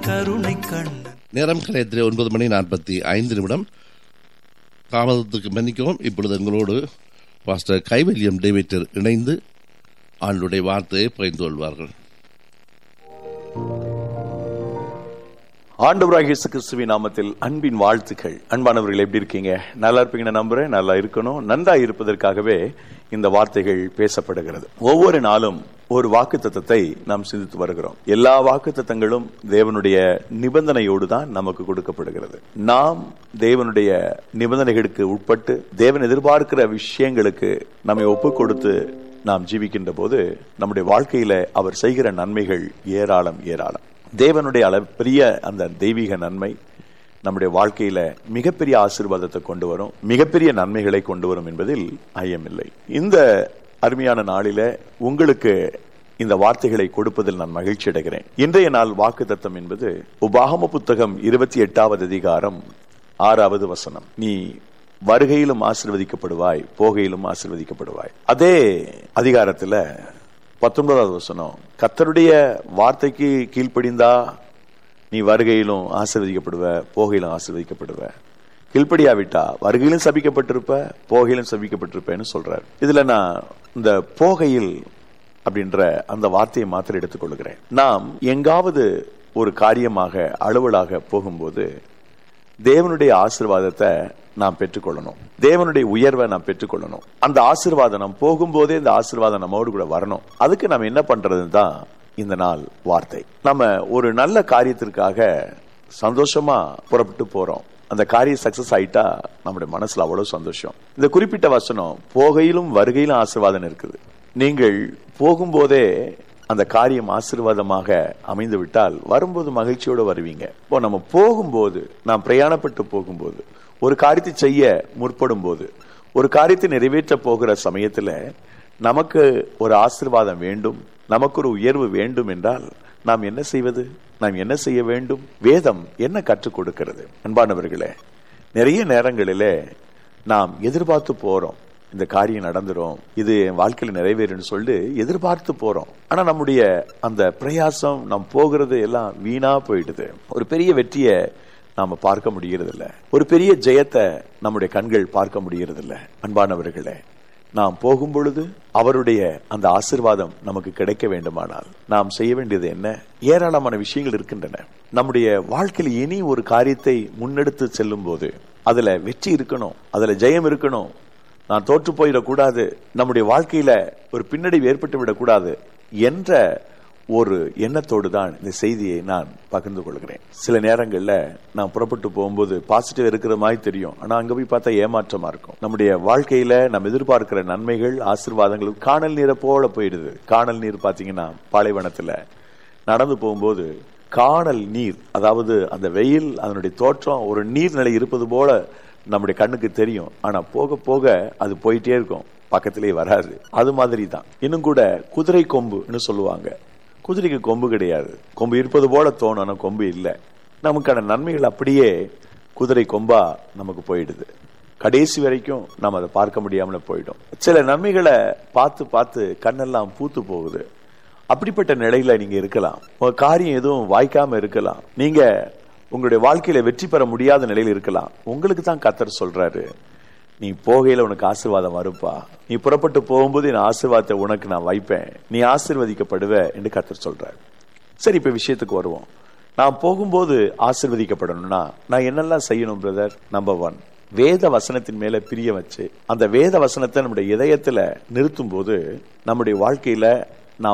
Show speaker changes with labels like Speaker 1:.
Speaker 1: கருணை கண்ணன்
Speaker 2: நேரம் கலையத்திலே ஒன்பது மணி நாற்பத்தி ஐந்து நிமிடம் தாமதத்துக்கு மன்னிக்கவும் இப்பொழுது எங்களோடு பாஸ்டர் கைவல்யம் டேவிட்டர் இணைந்து ஆண்டுடைய வார்த்தையை பகிர்ந்து கொள்வார்கள்
Speaker 3: ஆண்டவராக இயேசு கிறிஸ்துவின் நாமத்தில் அன்பின் வாழ்த்துக்கள் அன்பானவர்கள் எப்படி இருக்கீங்க நல்லா இருப்பீங்கன்னு நம்புறேன் நல்லா இருக்கணும் நன்றா இருப்பதற்காகவே இந்த வார்த்தைகள் பேசப்படுகிறது ஒவ்வொரு நாளும் ஒரு வாக்கு தத்தத்தை நாம் சிந்தித்து வருகிறோம் எல்லா வாக்கு தத்தங்களும் தேவனுடைய நிபந்தனையோடு தான் நமக்கு கொடுக்கப்படுகிறது நாம் தேவனுடைய நிபந்தனைகளுக்கு உட்பட்டு தேவன் எதிர்பார்க்கிற விஷயங்களுக்கு நம்மை ஒப்பு கொடுத்து நாம் ஜீவிக்கின்ற போது நம்முடைய வாழ்க்கையில அவர் செய்கிற நன்மைகள் ஏராளம் ஏராளம் தேவனுடைய அளவு பெரிய அந்த தெய்வீக நன்மை நம்முடைய வாழ்க்கையில மிகப்பெரிய ஆசீர்வாதத்தை கொண்டு வரும் மிகப்பெரிய நன்மைகளை கொண்டு வரும் என்பதில் ஐயமில்லை இந்த அருமையான நாளில உங்களுக்கு இந்த வார்த்தைகளை கொடுப்பதில் நான் மகிழ்ச்சி அடைகிறேன் இன்றைய நாள் வாக்கு தத்தம் என்பது உபாகம புத்தகம் இருபத்தி எட்டாவது அதிகாரம் ஆறாவது வசனம் நீ வருகையிலும் ஆசிர்வதிக்கப்படுவாய் போகையிலும் ஆசிர்வதிக்கப்படுவாய் அதே அதிகாரத்துல பத்தொன்பதாவது வசனம் கத்தருடைய வார்த்தைக்கு கீழ்ப்படிந்தா நீ வருகையிலும் ஆசிர்வதிக்கப்படுவ போகையிலும் ஆசிர்வதிக்கப்படுவ கீழ்ப்படியாவிட்டா வருகையிலும் சபிக்கப்பட்டிருப்ப போகையிலும் சபிக்கப்பட்டிருப்பேன்னு சொல்றாரு இதுல நான் இந்த போகையில் அப்படின்ற அந்த வார்த்தையை மாத்திரம் எடுத்துக்கொள்கிறேன் நாம் எங்காவது ஒரு காரியமாக அலுவலாக போகும்போது தேவனுடைய ஆசிர்வாதத்தை நாம் பெற்றுக்கொள்ளணும் தேவனுடைய உயர்வை நாம் பெற்றுக்கொள்ளணும் அந்த ஆசிர்வாதம் நாம் போகும்போதே இந்த ஆசிர்வாதம் நம்மோடு கூட வரணும் அதுக்கு நம்ம என்ன பண்றதுன்னு தான் இந்த நாள் வார்த்தை நம்ம ஒரு நல்ல காரியத்திற்காக சந்தோஷமா புறப்பட்டு போறோம் அந்த காரியம் சக்சஸ் ஆயிட்டா நம்முடைய மனசுல அவ்வளவு சந்தோஷம் இந்த குறிப்பிட்ட வசனம் போகையிலும் வருகையிலும் ஆசிர்வாதம் இருக்குது நீங்கள் போகும்போதே அந்த காரியம் ஆசீர்வாதமாக அமைந்து விட்டால் வரும்போது மகிழ்ச்சியோடு வருவீங்க இப்போ நம்ம போகும்போது நாம் பிரயாணப்பட்டு போகும்போது ஒரு காரியத்தை செய்ய முற்படும் போது ஒரு காரியத்தை நிறைவேற்ற போகிற சமயத்துல நமக்கு ஒரு ஆசிர்வாதம் வேண்டும் நமக்கு ஒரு உயர்வு வேண்டும் என்றால் நாம் என்ன செய்வது நாம் என்ன செய்ய வேண்டும் வேதம் என்ன கற்றுக் கொடுக்கிறது அன்பானவர்களே நிறைய நேரங்களிலே நாம் எதிர்பார்த்து போறோம் இந்த காரியம் நடந்துரும் இது என் வாழ்க்கையில நிறைவேறும்னு சொல்லிட்டு எதிர்பார்த்து போறோம் ஆனா நம்முடைய அந்த பிரயாசம் நாம் போகிறது எல்லாம் வீணா போயிடுது ஒரு பெரிய வெற்றியை நாம பார்க்க முடியறது இல்ல ஒரு பெரிய ஜெயத்தை நம்முடைய கண்கள் பார்க்க முடியறது இல்ல அன்பானவர்களே நாம் போகும் பொழுது அவருடைய அந்த ஆசிர்வாதம் நமக்கு கிடைக்க வேண்டுமானால் நாம் செய்ய வேண்டியது என்ன ஏராளமான விஷயங்கள் இருக்கின்றன நம்முடைய வாழ்க்கையில் இனி ஒரு காரியத்தை முன்னெடுத்து செல்லும் போது அதுல வெற்றி இருக்கணும் அதுல ஜெயம் இருக்கணும் நான் தோற்று போயிடக்கூடாது நம்முடைய வாழ்க்கையில ஒரு பின்னடைவு ஏற்பட்டு விடக்கூடாது என்ற ஒரு எண்ணத்தோடு தான் இந்த செய்தியை நான் பகிர்ந்து கொள்கிறேன் சில நேரங்கள்ல நான் புறப்பட்டு போகும்போது பாசிட்டிவ் இருக்கிற மாதிரி தெரியும் ஆனா அங்க போய் பார்த்தா ஏமாற்றமா இருக்கும் நம்முடைய வாழ்க்கையில நம்ம எதிர்பார்க்கிற நன்மைகள் ஆசிர்வாதங்கள் காணல் நீரை போல போயிடுது காணல் நீர் பாத்தீங்கன்னா பாலைவனத்துல நடந்து போகும்போது காணல் நீர் அதாவது அந்த வெயில் அதனுடைய தோற்றம் ஒரு நீர்நிலை இருப்பது போல நம்முடைய கண்ணுக்கு தெரியும் ஆனா போக போக அது போயிட்டே இருக்கும் பக்கத்திலே வராது அது மாதிரி தான் இன்னும் கூட குதிரை கொம்புன்னு சொல்லுவாங்க குதிரைக்கு கொம்பு கிடையாது கொம்பு இருப்பது போல தோணும் ஆனா கொம்பு இல்லை நமக்கான நன்மைகள் அப்படியே குதிரை கொம்பா நமக்கு போயிடுது கடைசி வரைக்கும் நம்ம அதை பார்க்க முடியாமல போயிடும் சில நன்மைகளை பார்த்து பார்த்து கண்ணெல்லாம் பூத்து போகுது அப்படிப்பட்ட நிலையில நீங்க இருக்கலாம் உங்க காரியம் எதுவும் வாய்க்காம இருக்கலாம் நீங்க உங்களுடைய வாழ்க்கையில வெற்றி பெற முடியாத நிலையில் இருக்கலாம் உங்களுக்கு தான் கத்தர் சொல்றாரு நீ போகையில உனக்கு ஆசீர்வாதம் வருப்பா நீ புறப்பட்டு போகும்போது என் ஆசீர்வாதத்தை உனக்கு நான் வைப்பேன் நீ ஆசீர்வதிக்கப்படுவ என்று கத்தர் சொல்றாரு சரி இப்ப விஷயத்துக்கு வருவோம் நான் போகும்போது ஆசிர்வதிக்கப்படணும்னா நான் என்னெல்லாம் செய்யணும் பிரதர் நம்பர் ஒன் வேத வசனத்தின் மேல பிரிய வச்சு அந்த வேத வசனத்தை நம்முடைய இதயத்துல நிறுத்தும் போது நம்முடைய வாழ்க்கையில